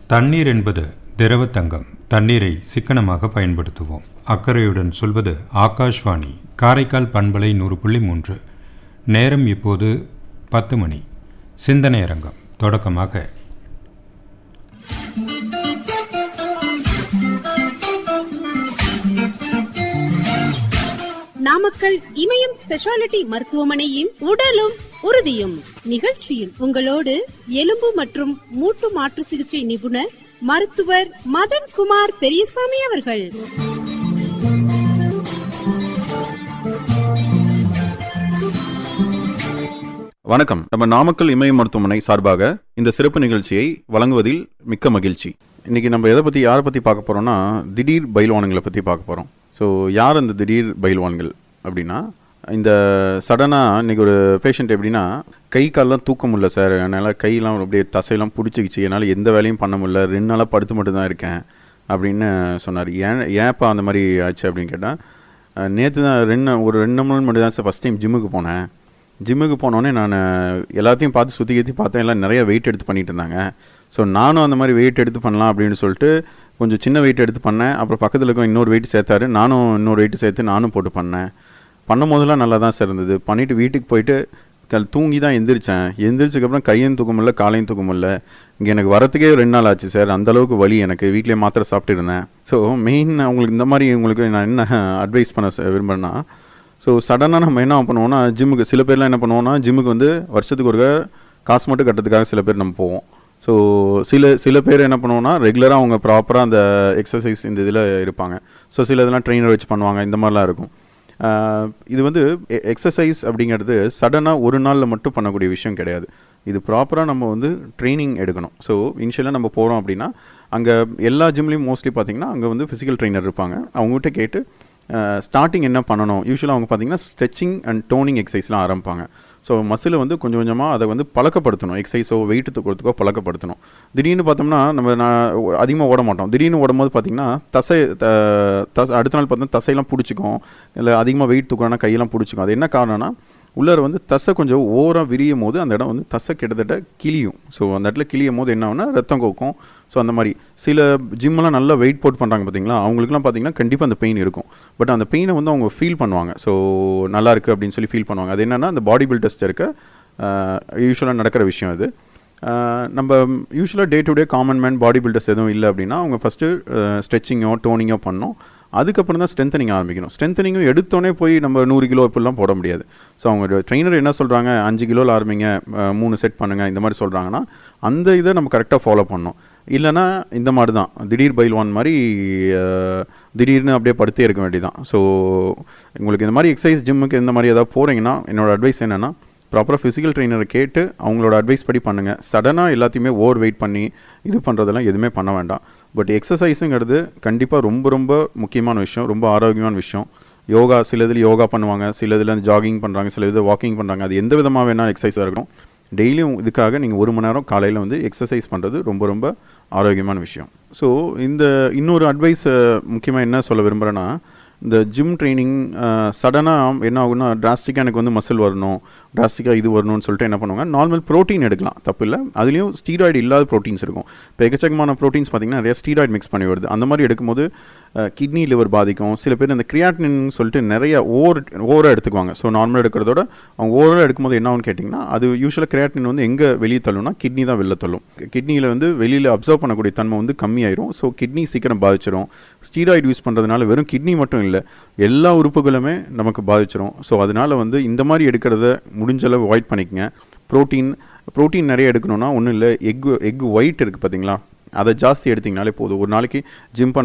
தண்ணீர் என்பது திரவ தங்கம் தண்ணீரை சிக்கனமாக பயன்படுத்துவோம் அக்கறையுடன் சொல்வது ஆகாஷ்வாணி காரைக்கால் பண்பலை நூறு புள்ளி மூன்று நேரம் இப்போது பத்து மணி சிந்தனை அரங்கம் தொடக்கமாக நாமக்கல் இமயம் ஸ்பெஷாலிட்டி மருத்துவமனையின் உடலும் உறுதியும் நிகழ்ச்சியில் உங்களோடு எலும்பு மற்றும் மூட்டு மாற்று சிகிச்சை நிபுணர் மருத்துவர் மதன் குமார் பெரியசாமி அவர்கள் வணக்கம் நம்ம நாமக்கல் இமய மருத்துவமனை சார்பாக இந்த சிறப்பு நிகழ்ச்சியை வழங்குவதில் மிக்க மகிழ்ச்சி இன்னைக்கு நம்ம எதை பற்றி யாரை பற்றி பார்க்க போகிறோம்னா திடீர் பயில்வான்களை பற்றி பார்க்க போகிறோம் ஸோ யார் அந்த திடீர் பயில்வான்கள் அப்படின்னா இந்த சடனாக இன்னைக்கு ஒரு பேஷண்ட் எப்படின்னா கை கால்லாம் தூக்க முடியல சார் என்னால் கையெல்லாம் அப்படியே தசையெல்லாம் பிடிச்சிக்கிச்சு என்னால் எந்த வேலையும் பண்ண முடியல ரெண்டு நாளாக படுத்து மட்டும் தான் இருக்கேன் அப்படின்னு சொன்னார் ஏன் ஏன்ப்பா அந்த மாதிரி ஆச்சு அப்படின்னு கேட்டால் நேற்று தான் ரெண்டு ஒரு ரெண்டு நாள் மட்டும் தான் சார் ஃபஸ்ட் டைம் ஜிம்முக்கு போனேன் ஜிம்முக்கு போனோடனே நான் எல்லாத்தையும் பார்த்து சுற்றி கத்தி பார்த்தேன் எல்லாம் நிறைய வெயிட் எடுத்து பண்ணிட்டு இருந்தாங்க ஸோ நானும் அந்த மாதிரி வெயிட் எடுத்து பண்ணலாம் அப்படின்னு சொல்லிட்டு கொஞ்சம் சின்ன வெயிட் எடுத்து பண்ணேன் அப்புறம் பக்கத்தில் இருக்க இன்னொரு வெயிட் சேர்த்தாரு நானும் இன்னொரு வெயிட் சேர்த்து நானும் போட்டு பண்ணேன் பண்ணும் போதெல்லாம் நல்லா தான் சார் இருந்தது பண்ணிவிட்டு வீட்டுக்கு போயிட்டு கல் தூங்கி தான் எந்திரிச்சேன் எந்திரிச்சதுக்கப்புறம் கையும் தூக்க முடியல காலையும் தூக்க முடியல இங்கே எனக்கு வரத்துக்கே ரெண்டு நாள் ஆச்சு சார் அந்த அளவுக்கு வலி எனக்கு வீட்டிலே மாத்திரை சாப்பிட்டு இருந்தேன் ஸோ மெயின் உங்களுக்கு இந்த மாதிரி உங்களுக்கு நான் என்ன அட்வைஸ் பண்ண ச- விரும்புறேன்னா ஸோ சடனாக நம்ம என்ன பண்ணுவோம்னா ஜிம்முக்கு சில பேர்லாம் என்ன பண்ணுவோம்னா ஜிம்முக்கு வந்து வருஷத்துக்கு ஒரு காசு மட்டும் கட்டுறதுக்காக சில பேர் நம்ம போவோம் ஸோ சில சில பேர் என்ன பண்ணுவோம்னா ரெகுலராக அவங்க ப்ராப்பராக அந்த எக்ஸசைஸ் இந்த இதில் இருப்பாங்க ஸோ சில இதெல்லாம் ட்ரெயினர் வச்சு பண்ணுவாங்க இந்த மாதிரிலாம் இருக்கும் ஆஹ் இது வந்து எக்ஸசைஸ் அப்படிங்கிறது சடனாக ஒரு நாளில் மட்டும் பண்ணக்கூடிய விஷயம் கிடையாது இது ப்ராப்பராக நம்ம வந்து ட்ரைனிங் எடுக்கணும் ஸோ இனிஷியலாக நம்ம போகிறோம் அப்படின்னா அங்கே எல்லா ஜிம்லேயும் மோஸ்ட்லி பார்த்தீங்கன்னா அங்கே வந்து ஃபிசிக்கல் ட்ரெயினர் இருப்பாங்க அவங்ககிட்ட கேட்டு ஸ்டார்டிங் என்ன பண்ணணும் யூஸ்வலாக அவங்க பார்த்தீங்கன்னா ஸ்ட்ரெச்சிங் அண்ட் டோனிங் எக்ஸசைஸ்லாம் ஆரம்பிப்பாங்க ஸோ மசிலை வந்து கொஞ்சம் கொஞ்சமாக அதை வந்து பழக்கப்படுத்தணும் எக்ஸசைஸோ வெயிட் தூக்கிறதுக்கோ பழக்கப்படுத்தணும் திடீர்னு பார்த்தோம்னா நம்ம நான் அதிகமாக ஓட மாட்டோம் திடீர்னு ஓடும்போது பார்த்தீங்கன்னா தசை த- தசை அடுத்த நாள் பார்த்தா தசையெல்லாம் பிடிச்சிக்கும் இல்லை அதிகமாக வெயிட் தூக்குறோன்னா கையெல்லாம் பிடிச்சிக்கும் அது என்ன காரணம்னா உள்ளார வந்து தசை கொஞ்சம் ஓரம் விரியும் போது அந்த இடம் வந்து தசை கிட்டத்தட்ட கிளியும் ஸோ அந்த இடத்துல கிளியும் போது என்ன ஆகும்னா ரத்தம் கோக்கும் ஸோ அந்த மாதிரி சில ஜிம்மெல்லாம் நல்லா வெயிட் போட்டு பண்ணுறாங்க பார்த்தீங்களா அவங்களுக்குலாம் பார்த்தீங்கன்னா கண்டிப்பாக அந்த பெயின் இருக்கும் பட் அந்த பெயினை வந்து அவங்க ஃபீல் பண்ணுவாங்க ஸோ நல்லா இருக்குது அப்படின்னு சொல்லி ஃபீல் பண்ணுவாங்க அது என்னன்னா அந்த பாடி பில்டர்ஸ்ட் இருக்க யூஸ்வலாக நடக்கிற விஷயம் அது ஆஹ் நம்ம யூஸ்வலாக day to day common man body builders எதுவும் இல்லை அப்படின்னா அவங்க ஃபஸ்ட்டு ஸ்ட்ரெச்சிங்கோ டோனிங்கோ பண்ணணும் அதுக்கப்புறம் தான் ஸ்ட்ரென்த்தனிங் ஆரம்பிக்கணும் ஸ்ட்ரென்த்தனிங்கும் எடுத்தோடனே போய் நம்ம நூறு கிலோ இப்படிலாம் போட முடியாது ஸோ அவங்க ட்ரெயினர் என்ன சொல்கிறாங்க அஞ்சு கிலோவில் ஆரம்பிங்க அஹ் மூணு செட் பண்ணுங்கள் இந்த மாதிரி சொல்கிறாங்கன்னா அந்த இதை நம்ம கரெக்டாக ஃபாலோ பண்ணணும் இல்லைன்னா இந்த மாதிரி தான் திடீர் பயில்வான் மாதிரி அஹ், திடீர்னு அப்படியே படுத்தே இருக்க வேண்டியதான் ஸோ உங்களுக்கு இந்த மாதிரி எக்ஸசைஸ் ஜிம்முக்கு இந்த மாதிரி ஏதாவது போகிறீங்கன்னா என்னோட அட்வைஸ் என்னென்னா ப்ராப்பராக ஃபிசிக்கல் ட்ரெயினரை கேட்டு அவங்களோட அட்வைஸ் படி பண்ணுங்கள் சடனாக எல்லாத்தையுமே ஓவர் வெயிட் பண்ணி இது பண்ணுறதெல்லாம் எதுவுமே பண்ண வேண்டாம் பட் எக்ஸசைஸுங்கிறது கண்டிப்பாக ரொம்ப ரொம்ப முக்கியமான விஷயம் ரொம்ப ஆரோக்கியமான விஷயம் யோகா சில இதில் யோகா பண்ணுவாங்க சில இதில் ஜாகிங் பண்ணுறாங்க சில இது வாக்கிங் பண்ணுறாங்க அது எந்த விதமாக வேணால் எக்ஸசைஸாக இருக்கட்டும் டெய்லியும் இதுக்காக நீங்கள் ஒரு மணி நேரம் காலையில் வந்து எக்ஸசைஸ் பண்ணுறது ரொம்ப ரொம்ப ஆரோக்கியமான விஷயம் ஸோ இந்த இன்னொரு அட்வைஸ் முக்கியமாக என்ன சொல்ல விரும்புகிறேன்னா இந்த ஜிம் ட்ரைனிங் சடனாக என்ன ஆகும்னா டிராஸ்டிக்காக எனக்கு வந்து மசில் வரணும் டிராஸ்டிக்காக இது வரணும்னு சொல்லிட்டு என்ன பண்ணுவாங்க நார்மல் ப்ரோட்டீன் எடுக்கலாம் தப்பு இல்லை அதுலேயும் ஸ்டீராய்டு இல்லாத ப்ரோட்டீன்ஸ் இருக்கும் இப்போ எக்கச்சக்கமான ப்ரோட்டீன்ஸ் பார்த்தீங்கன்னா நிறைய ஸ்டீராய்டு மிக்ஸ் பண்ணி வருது அந்த மாதிரி எடுக்கும்போது கிட்னி லிவர் பாதிக்கும் சில பேர் இந்த கிரியாட்டின் சொல்லிட்டு நிறைய ஓவர் ஓவராக எடுத்துக்குவாங்க ஸோ நார்மலாக எடுக்கிறதோட அவங்க ஓவராக எடுக்கும்போது என்ன ஆகும்னு கேட்டிங்கன்னா அது யூஸ்வலாக கிரியாட்டின் வந்து எங்கே வெளியே தள்ளும்னா கிட்னி தான் வெளில தள்ளும் கிட்னியில் வந்து வெளியில் அப்சர்வ் பண்ணக்கூடிய தன்மை வந்து கம்மியாயிரும் ஸோ கிட்னி சீக்கிரம் பாதிச்சிரும் ஸ்டீராய்டு யூஸ் பண்ணுறதுனால வெறும் கிட்னி மட்டும் இல்லை எல்லா உறுப்புகளுமே நமக்கு பாதிச்சிரும் ஸோ அதனால வந்து இந்த மாதிரி எடுக்கிறத முடிஞ்ச அளவு அவாய்ட் பண்ணிக்கங்க ப்ரோட்டீன் ப்ரோட்டீன் நிறைய எடுக்கணும்னா ஒன்றும் இல்லை எக் எக் ஒயிட் இருக்குது பார்த்தீங்களா அதை ஜாஸ்தி எடுத்தீங்கனாலே போதும் ஒரு நாளைக்கு ஜிம் பண்ண